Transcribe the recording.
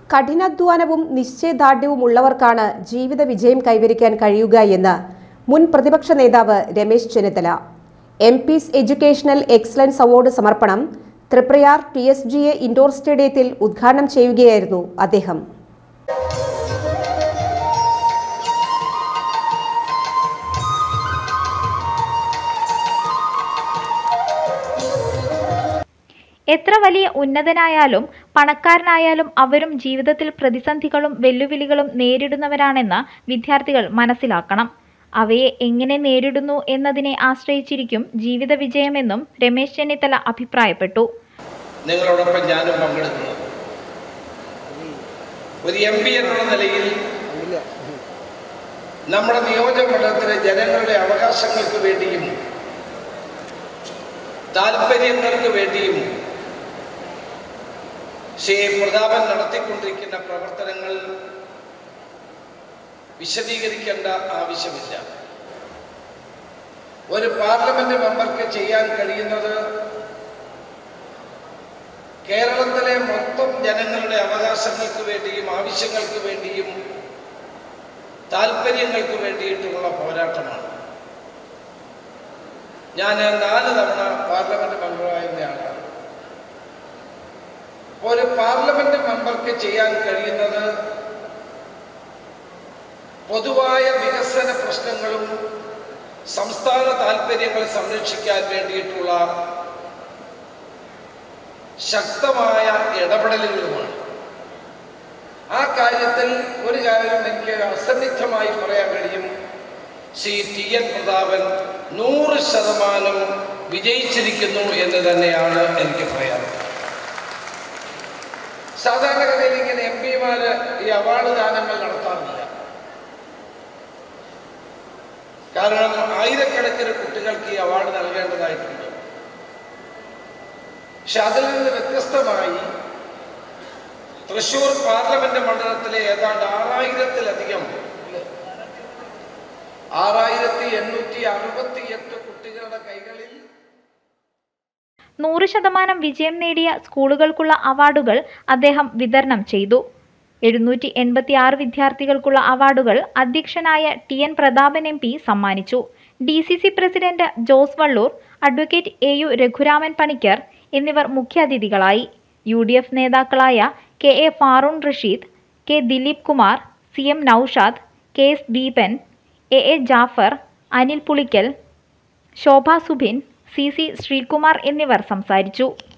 കഠിനാധ്വാനവും നിശ്ചയദാർഢ്യവും ഉള്ളവർക്കാണ് ജീവിത വിജയം കൈവരിക്കാൻ കഴിയുക എന്ന് മുൻ പ്രതിപക്ഷ നേതാവ് Ramesh Chennithala M P's educational excellence award സമർപ്പണം Triprayar T S G A indoor സ്റ്റേഡിയത്തിൽ ഉദ്ഘാടനം ചെയ്യുകയായിരുന്നു അദ്ദേഹം എത്ര വലിയ ഉന്നതനായാലും പണക്കാരനായാലും അവരും ജീവിതത്തിൽ പ്രതിസന്ധികളും വെല്ലുവിളികളും നേരിടുന്നവരാണെന്ന് വിദ്യാർത്ഥികൾ മനസ്സിലാക്കണം അവയെ എങ്ങനെ നേരിടുന്നു എന്നതിനെ ആശ്രയിച്ചിരിക്കും ജീവിത വിജയമെന്നും രമേശ് ചെന്നിത്തല അഭിപ്രായപ്പെട്ടു നിങ്ങളോടൊപ്പം ഞാനും പങ്കെടുക്കുന്നു ഒരു എം പി എന്നുള്ള നിലയിൽ നമ്മുടെ നിയോജക മണ്ഡലത്തിലെ ജനങ്ങളുടെ അവകാശങ്ങൾക്ക് വേണ്ടിയും താല്പര്യങ്ങൾക്ക് വേണ്ടിയും ശ്രീ പ്രതാപൻ നടത്തിക്കൊണ്ടിരിക്കുന്ന പ്രവർത്തനങ്ങൾ വിശദീകരിക്കേണ്ട ആവശ്യമില്ല ഒരു പാർലമെന്റ് മെമ്പർക്ക് ചെയ്യാൻ കഴിയുന്നത് കേരളത്തിലെ മൊത്തം ജനങ്ങളുടെ അവകാശങ്ങൾക്ക് വേണ്ടിയും ആവശ്യങ്ങൾക്ക് വേണ്ടിയും താല്പര്യങ്ങൾക്ക് വേണ്ടിയിട്ടുള്ള പോരാട്ടമാണ് ഞാൻ നാല് തവണ പാർലമെന്റ് മെമ്പറായിരുന്നയാളാണ് ഒരു പാർലമെന്റ് മെമ്പർക്ക് ചെയ്യാൻ കഴിയുന്നത് പൊതുവായ വികസന പ്രശ്നങ്ങളും സംസ്ഥാന താല്പര്യങ്ങൾ സംരക്ഷിക്കാൻ വേണ്ടിയിട്ടുള്ള ശക്തമായ ഇടപെടലുകളുമാണ് ആ കാര്യത്തിൽ ഒരു കാര്യം എനിക്ക് അസന്നിഗ്ധമായി പറയാൻ കഴിയും ശ്രീ ടി എൻ പ്രതാപൻ നൂറ് ശതമാനം വിജയിച്ചിരിക്കുന്നു എന്ന് തന്നെയാണ് എനിക്ക് പറയാനുള്ളത് സാധാരണഗതിയിൽ ഇങ്ങനെ എം പിമാര് ഈ അവാർഡ് ദാനങ്ങൾ നടത്താറില്ല കാരണം ആയിരക്കണക്കിന് കുട്ടികൾക്ക് ഈ അവാർഡ് നൽകേണ്ടതായിട്ടുണ്ട് പക്ഷെ അതിൽ നിന്ന് വ്യത്യസ്തമായി തൃശൂർ പാർലമെന്റ് മണ്ഡലത്തിലെ ഏതാണ്ട് ആറായിരത്തിലധികം ആറായിരത്തി എണ്ണൂറ്റി അറുപത്തി എട്ട് കുട്ടികളുടെ കൈകളിൽ നൂറ് ശതമാനം വിജയം നേടിയ സ്കൂളുകൾക്കുള്ള അവാർഡുകൾ അദ്ദേഹം വിതരണം ചെയ്തു എഴുന്നൂറ്റി എൺപത്തി ആറ് വിദ്യാർത്ഥികൾക്കുള്ള അവാർഡുകൾ അധ്യക്ഷനായ T N Prathapan M P സമ്മാനിച്ചു D C C president Jose Vallur advocate A U Raghuraman Panicker എന്നിവർ മുഖ്യാതിഥികളായി യു ഡി എഫ് നേതാക്കളായ K A Faroon Rasheed K Dileep Kumar C M Noushad K S Deepan A A Jafar Anil Pulikkal Shobha Subin C C Sreekumar എന്നിവർ സംസാരിച്ചു